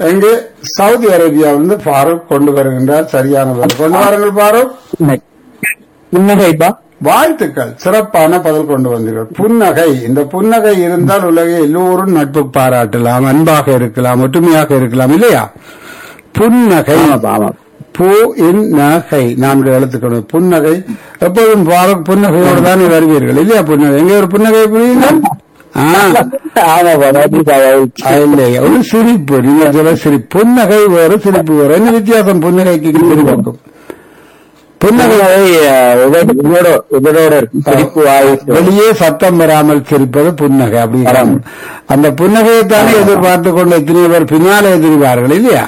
இங்கு சவுதி அரேபியாவிலிருந்து ஃபாரூக் கொண்டு வருகின்றார் சரியான பதில் கொண்டு வாருங்கள் ஃபாரூக் புன்னகைப்பா வாழ்த்துக்கள் சிறப்பான பதில் கொண்டு வந்தீர்கள் புன்னகை இந்த புன்னகை இருந்தால் உலகில் எல்லோரும் நட்பு பாராட்டலாம் அன்பாக இருக்கலாம் ஒற்றுமையாக இருக்கலாம் இல்லையா புன்னகை பூ இன் நகை நான்கு எழுத்துக்கள் புன்னகை எப்போதும் ஃபாரூக் புன்னகையோடு தான் வருவீர்கள் இல்லையா புன்னகை எங்க ஒரு புன்னகை புரியுங்கள் ஆ ஆமாப்பா நன்றிப்பா ஆ, இல்லை ஒரு சிரிப்பு நீங்க சொல்ல சிரிப்பு புன்னகை வேறு சிரிப்பு வேறு என்ன வித்தியாசம் புன்னகைக்கு சிரிப்புக்கும் புன்னகை இதோட இதோட சிரிப்பு வாய் வெளியே சத்தம் வராமல் சிரிப்பது புன்னகை அப்படி ஆமாம். அந்த புன்னகையைத்தானே எதிர்பார்த்து கொண்டு எத்தனை பேர் பின்னாலே எதிர்பார்கள் இல்லையா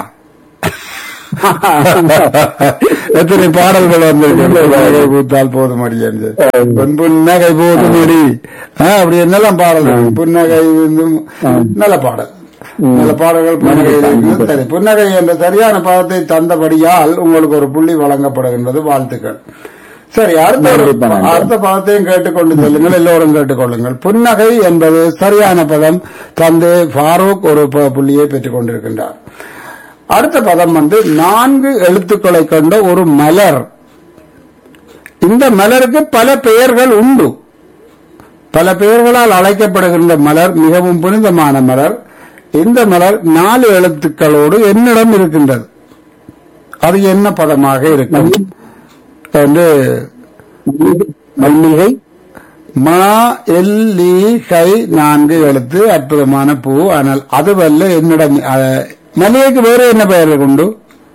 எத்தனை பாடல்கள் வந்து பூத்தால் போதும் அடியாது பொன் புன்னகை போதும் அடி ஆ, அப்படி என்னெல்லாம் பாடல்கள் புன்னகை இருந்தும் நல்ல பாடல் நல்ல பாடல்கள் புன்னகையில் இருக்கிறது. சரி புன்னகை என்ற சரியான பதத்தை தந்தபடியால் உங்களுக்கு ஒரு புள்ளி வழங்கப்படுகின்றது வாழ்த்துக்கள் சரி அடுத்த ஒரு- நன்றி, நன்றி. அடுத்த பதத்தையும் கேட்டுக்கொண்டு செல்லுங்கள் எல்லோரும் கேட்டுக்கொள்ளுங்கள் புன்னகை என்பது சரியான பதம் தந்து ஃபாரூக் ஒரு ப- புள்ளியை பெற்றுக் கொண்டிருக்கின்றார் அடுத்த பதம் வந்து நான்கு எழுத்துக்களை கொண்ட ஒரு மலர் இந்த மலருக்கு பல பெயர்கள் உண்டு பல பெயர்களால் அழைக்கப்படுகின்ற மலர் மிகவும் புனிதமான மலர் இந்த மலர் நாலு எழுத்துக்களோடு என்னிடம் இருக்கின்றது அது என்ன பதமாக இருக்கும் என்று மல்லிகை மா எல் லீ கை நான்கு எழுத்து அற்புதமான பூ ஆனால் அதுவல்ல என்னிடம் அஹ், மல்லிகைக்கு வேறு என்ன பெயர்கள் உண்டு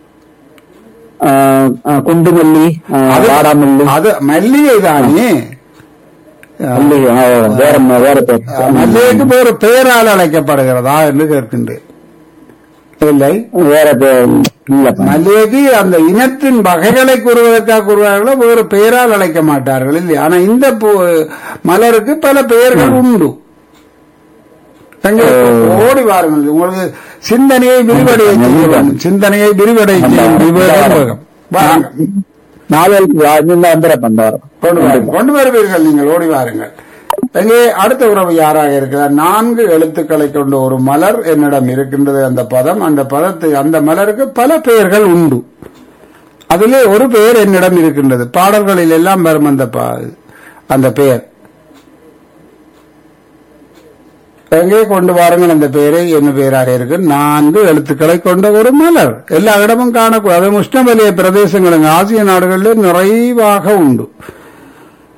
ஆஹ், ஆஹ், குண்டு மல்லி ஆஹ், அது- வாடாமல்லி அது மல்லிகை தானே மல்லிகை ஆஹ், வேற வேற பேர் மல்லிகைக்கு வேறு பெயரால் அழைக்கப்படுகிறதா என்று கேட்கின்றேன் இல்லை வேற பேர் இல்லப்பா மல்லிகைக்கு அந்த இனத்தின் வகைகளை கூறுவதற்காக கூறுவார்களோ வேறு பெயரால் அழைக்க மாட்டார்கள் இல்லை ஆனா இந்த பூ மலருக்கு பல பெயர்கள் உண்டு தங்க ஓடி வாருங்கள் உங்களுக்கு சிந்தனையை விரிவடைய செய்ய வேண்டும் சிந்தனையை விரிவடைய செய்யும் விவேகம் வாங்க நாலு வந்துட பண்றாரு கொண்டு வாருங்கள் கொண்டு வருவீர்கள் நீங்கள் ஓடி வாருங்கள் எங்கே அடுத்த உறவு யாராக இருக்கிறார் நான்கு எழுத்துக்களை கொண்ட ஒரு மலர் என்னிடம் இருக்கின்றது அந்த பதம் அந்த பதத்தை அந்த மலருக்கு பல பெயர்கள் உண்டு அதிலே ஒரு பெயர் என்னிடம் இருக்கின்றது பாடல்களில் எல்லாம் வரும் அந்த பா- அந்த பெயர் எங்கே கொண்டு வாருங்கள் அந்த பெயரை என்ன பெயராக இருக்கு நான்கு எழுத்துக்களை கொண்ட ஒரு மலர் எல்லா இடமும் காணக்கூடாது உஷ்ணவலிய பிரதேசங்களுங்க ஆசிய நாடுகளில் நிறைவாக உண்டு